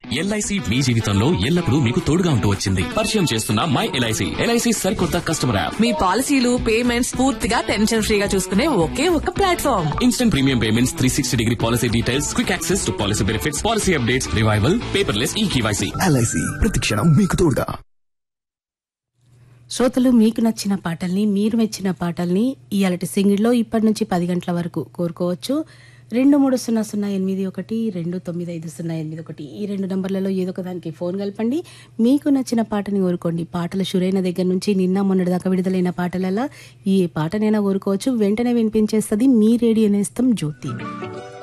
LIC మీ జీవితంలో ఎల్లప్పుడూ మీకు తోడుగా ఉంటూ వచ్చింది పరిచయం చేస్తున్న మై ఎల్ఐసి ఎల్ఐసి సరికొత్త కస్టమర్ యాప్ మీ పాలసీలు పేమెంట్స్ పూర్తిగా టెన్షన్ ఫ్రీగా చూసుకునే ఒకే ఒక platform instant premium payments three sixty degree policy details quick access to policy benefits policy updates revival paperless e K Y C LIC ప్రతిక్షణం మీకు తోడుగా శ్రోతలు మీకు నచ్చిన పాటల్ని మీరు మెచ్చిన పాటల్ని ఇయాలటి సింగిల్లో ఇప్పటి నుంచి పది గంటల వరకు కోరుకోవచ్చు రెండు మూడు సున్నా సున్నా ఎనిమిది ఒకటి రెండు తొమ్మిది ఐదు సున్నా ఎనిమిది ఒకటి ఈ రెండు నంబర్లలో ఏదో ఒక దానికి ఫోన్ కలపండి మీకు నచ్చిన పాటని కోరుకోండి పాటలు షురైన దగ్గర నుంచి నిన్న మొన్నటి దాకా విడుదలైన పాటలలో ఈ పాటనైనా కోరుకోవచ్చు వెంటనే వినిపించేస్తుంది మీ రేడియో నేస్తం జ్యోతి